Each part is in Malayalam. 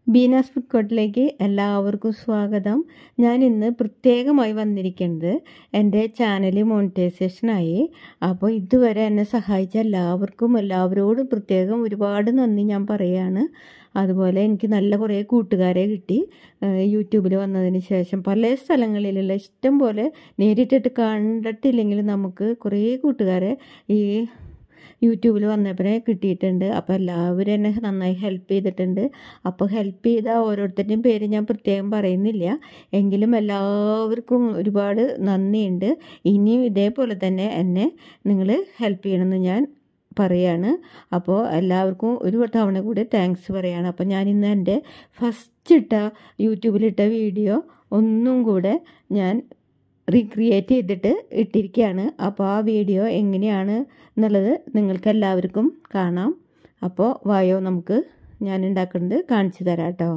ബീനാസ് ഫുഡ് കോർട്ടിലേക്ക് എല്ലാവർക്കും സ്വാഗതം ഞാൻ ഇന്ന് പ്രത്യേകമായി വന്നിരിക്കുന്നത് എൻ്റെ ചാനൽ മോണിറ്റൈസേഷനായി അപ്പോൾ ഇതുവരെ എന്നെ സഹായിച്ച എല്ലാവർക്കും എല്ലാവരോടും പ്രത്യേകം ഒരുപാട് നന്ദി ഞാൻ പറയുകയാണ് അതുപോലെ എനിക്ക് നല്ല കുറേ കൂട്ടുകാരെ കിട്ടി യൂട്യൂബിൽ വന്നതിന് ശേഷം പല സ്ഥലങ്ങളിലുള്ള ഇഷ്ടം പോലെ നേരിട്ടിട്ട് കണ്ടിട്ടില്ലെങ്കിൽ നമുക്ക് കുറേ കൂട്ടുകാരെ ഈ യൂട്യൂബിൽ വന്നപ്പോഴേ കിട്ടിയിട്ടുണ്ട് അപ്പോൾ എല്ലാവരും എന്നെ നന്നായി ഹെൽപ്പ് ചെയ്തിട്ടുണ്ട് അപ്പോൾ ഹെൽപ്പ് ചെയ്ത ഓരോരുത്തരുടെയും പേര് ഞാൻ പ്രത്യേകം പറയുന്നില്ല എങ്കിലും എല്ലാവർക്കും ഒരുപാട് നന്ദിയുണ്ട് ഇനിയും ഇതേപോലെ തന്നെ എന്നെ നിങ്ങൾ ഹെൽപ്പ് ചെയ്യണമെന്ന് ഞാൻ പറയാണ് അപ്പോൾ എല്ലാവർക്കും ഒരു തവണ കൂടി താങ്ക്സ് പറയാണ് അപ്പോൾ ഞാൻ ഇന്ന് എൻ്റെ ഫസ്റ്റ് ഇട്ട യൂട്യൂബിലിട്ട വീഡിയോ ഒന്നും കൂടെ ഞാൻ റീക്രിയേറ്റ് ചെയ്തിട്ട് ഇട്ടിരിക്കുകയാണ് അപ്പോൾ ആ വീഡിയോ എങ്ങനെയാണ് എന്നുള്ളത് നിങ്ങൾക്ക് എല്ലാവർക്കും കാണാം അപ്പോൾ വായോ നമുക്ക് ഞാൻ ഉണ്ടാക്കുന്നത് കാണിച്ചു തരാം കേട്ടോ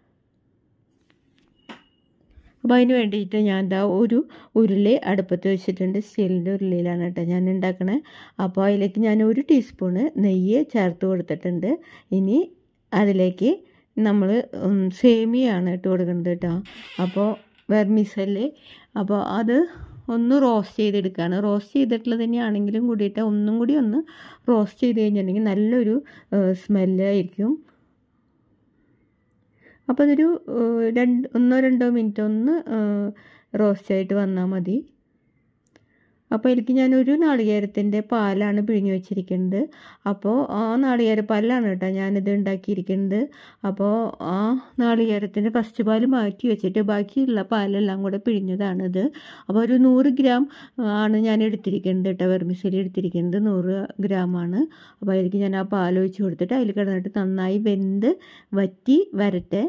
അപ്പോൾ അതിന് വേണ്ടിയിട്ട് ഞാൻ എന്താ ഒരു ഉരുളി അടുപ്പത്ത് വെച്ചിട്ടുണ്ട് സ്റ്റീലിൻ്റെ ഉരുളിയിലാണ് കേട്ടോ ഞാൻ ഉണ്ടാക്കണേ അപ്പോൾ അതിലേക്ക് ഞാൻ ഒരു ടീസ്പൂണ് നെയ്യ് ചേർത്ത് കൊടുത്തിട്ടുണ്ട് ഇനി അതിലേക്ക് നമ്മൾ സേമിയാണ് ഇട്ട് കൊടുക്കുന്നത് കേട്ടോ അപ്പോൾ വെർമിസല് അപ്പോൾ അത് ഒന്ന് റോസ്റ്റ് ചെയ്തെടുക്കുകയാണ് റോസ്റ്റ് ചെയ്തിട്ടുള്ളത് തന്നെയാണെങ്കിലും കൂടിയിട്ട് ഒന്നും കൂടി ഒന്ന് റോസ്റ്റ് ചെയ്ത് കഴിഞ്ഞിട്ടുണ്ടെങ്കിൽ നല്ലൊരു സ്മെല്ലായിരിക്കും അപ്പോൾ അതൊരു രണ്ട് ഒന്നോ രണ്ടോ മിനിറ്റ് ഒന്ന് റോസ്റ്റ് ആയിട്ട് വന്നാൽ മതി അപ്പോൾ എനിക്ക് ഞാനൊരു നാളികേരത്തിൻ്റെ പാലാണ് പിഴിഞ്ഞ് വെച്ചിരിക്കുന്നത് അപ്പോൾ ആ നാളികേര പാലാണ് കേട്ടോ ഞാനിത് ഉണ്ടാക്കിയിരിക്കുന്നത് അപ്പോൾ ആ നാളികേരത്തിൻ്റെ ഫസ്റ്റ് പാൽ മാറ്റി വെച്ചിട്ട് ബാക്കിയുള്ള പാലെല്ലാം കൂടെ പിഴിഞ്ഞതാണിത് അപ്പോൾ ഒരു നൂറ് ഗ്രാം ആണ് ഞാൻ എടുത്തിരിക്കുന്നത് കേട്ടോ വെർമിസലി എടുത്തിരിക്കുന്നത് നൂറ് ഗ്രാമാണ് അപ്പോൾ അതിലേക്ക് ഞാൻ ആ പാൽ ഒഴിച്ച് കൊടുത്തിട്ട് അതിൽ കിടന്നിട്ട് നന്നായി വെന്ത് വറ്റി വരട്ടെ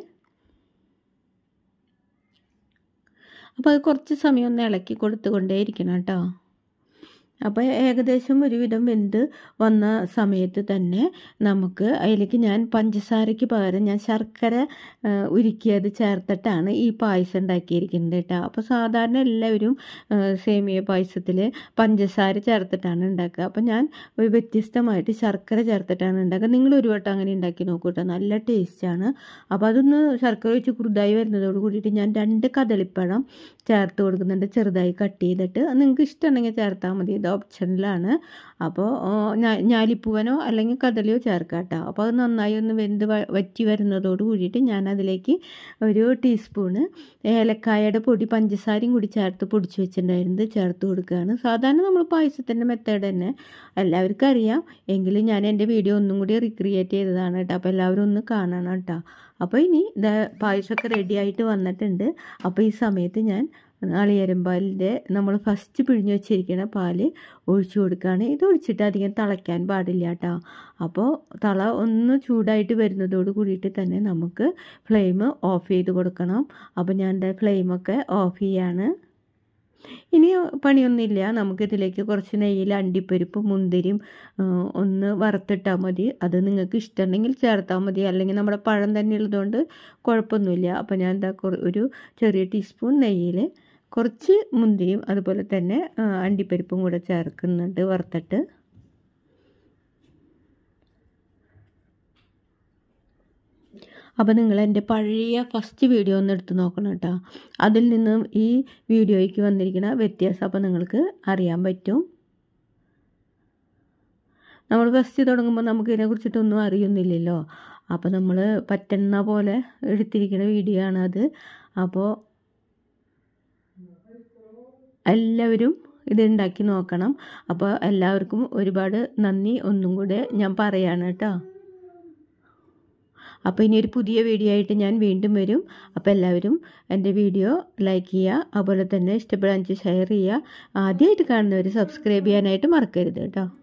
അപ്പോൾ അത് കുറച്ച് സമയം ഒന്ന് ഇളക്കി കൊടുത്തുകൊണ്ടേ ഇരിക്കണം കേട്ടോ അപ്പോൾ ഏകദേശം ഒരുവിധം വെന്ത് വന്ന സമയത്ത് തന്നെ നമുക്ക് അതിലേക്ക് ഞാൻ പഞ്ചസാരയ്ക്ക് പകരം ഞാൻ ശർക്കര ഉരുക്കിയത് ചേർത്തിട്ടാണ് ഈ പായസം ഉണ്ടാക്കിയിരിക്കുന്നത് കേട്ടോ അപ്പോൾ സാധാരണ എല്ലാവരും സേമിയ പായസത്തിൽ പഞ്ചസാര ചേർത്തിട്ടാണ് ഉണ്ടാക്കുക അപ്പോൾ ഞാൻ ഒരു വ്യത്യസ്തമായിട്ട് ശർക്കര ചേർത്തിട്ടാണ് ഉണ്ടാക്കുക നിങ്ങൾ ഒരു വട്ടം അങ്ങനെ ഉണ്ടാക്കി നോക്കൂ കേട്ടോ നല്ല ടേസ്റ്റാണ് അപ്പോൾ അതൊന്ന് ശർക്കര വെച്ച് കുറുതായി വരുന്നതോട് കൂടിയിട്ട് ഞാൻ രണ്ട് കദളിപ്പഴം ചേർത്ത് കൊടുക്കുന്നുണ്ട് ചെറുതായി കട്ട് ചെയ്തിട്ട് നിങ്ങൾക്ക് ഇഷ്ടമുണ്ടെങ്കിൽ ചേർത്താൽ മതി ഇത് ഓപ്ഷനിലാണ് അപ്പോൾ ഞാലിപ്പൂവനോ അല്ലെങ്കിൽ കദളിയോ ചേർക്കാം കേട്ടോ അപ്പോൾ അത് നന്നായി ഒന്ന് വെന്ത് വറ്റി വരുന്നതോട് കൂടിയിട്ട് ഞാൻ അതിലേക്ക് ഒരു ടീസ്പൂണ് ഏലക്കായയുടെ പൊടി പഞ്ചസാരയും കൂടി ചേർത്ത് പൊടിച്ച് വെച്ചിട്ടുണ്ടായിരുന്നത് ചേർത്ത് കൊടുക്കുകയാണ് സാധാരണ നമ്മൾ പായസത്തിൻ്റെ മെത്തേഡ് തന്നെ എല്ലാവർക്കും അറിയാം എങ്കിലും ഞാൻ എൻ്റെ വീഡിയോ ഒന്നും കൂടി റീക്രിയേറ്റ് ചെയ്തതാണ് കേട്ടോ അപ്പോൾ എല്ലാവരും ഒന്ന് കാണണം കേട്ടോ അപ്പോൾ ഇനി പായസമൊക്കെ റെഡി ആയിട്ട് വന്നിട്ടുണ്ട് അപ്പോൾ ഈ സമയത്ത് ഞാൻ നാളികേരമ്പാലിൻ്റെ നമ്മൾ ഫസ്റ്റ് പിഴിഞ്ഞ് വെച്ചിരിക്കുന്ന പാല് ഒഴിച്ചു കൊടുക്കുകയാണ് ഇത് ഒഴിച്ചിട്ട് അധികം തിളയ്ക്കാൻ പാടില്ല കേട്ടോ അപ്പോൾ തള ഒന്ന് ചൂടായിട്ട് വരുന്നതോട് കൂടിയിട്ട് തന്നെ നമുക്ക് ഫ്ലെയിം ഓഫ് ചെയ്ത് കൊടുക്കണം അപ്പോൾ ഞാൻ എൻ്റെ ഫ്ലെയിമൊക്കെ ഓഫ് ചെയ്യാണ് ഇനി പണിയൊന്നുമില്ല നമുക്കിതിലേക്ക് കുറച്ച് നെയ്യിൽ അണ്ടിപ്പരിപ്പ് മുന്തിരിയും ഒന്ന് വറുത്തിട്ടാൽ മതി അത് നിങ്ങൾക്ക് ഇഷ്ടമുണ്ടെങ്കിൽ ചേർത്താൽ മതി അല്ലെങ്കിൽ നമ്മുടെ പഴം തന്നെ ഉള്ളതുകൊണ്ട് കുഴപ്പമൊന്നുമില്ല അപ്പോൾ ഞാൻ എന്താ ഒരു ചെറിയ ടീസ്പൂൺ നെയ്യിൽ കുറച്ച് മുന്തിരിയും അതുപോലെ തന്നെ അണ്ടിപ്പരിപ്പും കൂടെ ചേർക്കുന്നുണ്ട് വറുത്തിട്ട് അപ്പോൾ നിങ്ങൾ എൻ്റെ പഴയ ഫസ്റ്റ് വീഡിയോ ഒന്ന് എടുത്ത് നോക്കണം കേട്ടോ അതിൽ നിന്നും ഈ വീഡിയോയ്ക്ക് വന്നിരിക്കുന്ന വ്യത്യാസം അപ്പോൾ നിങ്ങൾക്ക് അറിയാൻ പറ്റും നമ്മൾ ഫസ്റ്റ് തുടങ്ങുമ്പോൾ നമുക്ക് ഇതിനെക്കുറിച്ചിട്ടൊന്നും അറിയുന്നില്ലല്ലോ അപ്പോൾ നമ്മൾ പറ്റുന്ന പോലെ എടുത്തിരിക്കുന്ന വീഡിയോ ആണ് അത് അപ്പോൾ എല്ലാവരും ഇത് ഉണ്ടാക്കി നോക്കണം അപ്പോൾ എല്ലാവർക്കും ഒരുപാട് നന്ദി ഒന്നും കൂടെ ഞാൻ പറയാണ് കേട്ടോ അപ്പോൾ ഇനി ഒരു പുതിയ വീഡിയോ ആയിട്ട് ഞാൻ വീണ്ടും വരും അപ്പോൾ എല്ലാവരും എൻ്റെ വീഡിയോ ലൈക്ക് ചെയ്യുക അതുപോലെ തന്നെ ഇഷ്ടപ്പെടാൻ ഷെയർ ചെയ്യുക ആദ്യമായിട്ട് കാണുന്നവർ സബ്സ്ക്രൈബ് ചെയ്യാനായിട്ട് മറക്കരുത് കേട്ടോ